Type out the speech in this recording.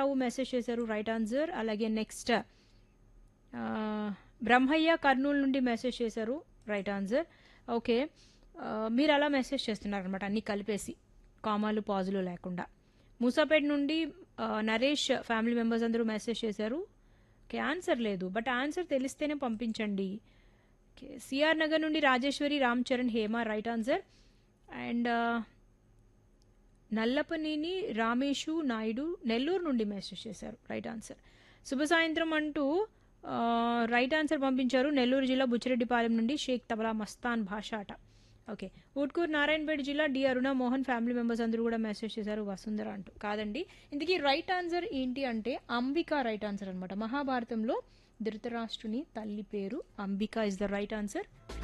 రావు message చేశారు right answer అలాగే next Brahmayya Kurnool నుండి మెసేజ్ చేశారు రైట్ ఆన్సర్ ఓకే ఆ, మీరు అలా మెసేజ్ చేస్తున్నారు అనమాట అన్నీ కలిపేసి కామాలు పాజులు లేకుండా మూసాపేట నుండి ఆ, నరేష్ ఫ్యామిలీ మెంబర్స్ అందరూ మెసేజ్ చేశారు ఓకే ఆన్సర్ లేదు బట్ ఆన్సర్ తెలిస్తేనే పంపించండి ఓకే సిఆర్ నగర్ నుండి Rajeshwari Ram Charan Hema right answer and Nallapaneni Ramesh Naidu Nellore నుండి మెసేజ్ చేశారు రైట్ ఆన్సర్ శుభ సాయంత్రం అంటూ ఆ, రైట్ ఆన్సర్ పంపించారు నెల్లూరు జిల్లా బుచ్చిరెడ్డిపాలెం నుండి షేక్ తబలా మస్తాన్ భాషాట ఓకే ఊట్కూరు నారాయణపేట జిల్లా D Aruna Mohan family members అందరూ కూడా మెసేజ్ చేశారు వసుంధర అంటూ కాదండి ఇందుకీ రైట్ ఆన్సర్ ఏంటి అంటే అంబిక రైట్ ఆన్సర్ అనమాట మహాభారతంలో ధృతరాష్ట్రుని తల్లి పేరు Ambika is the right answer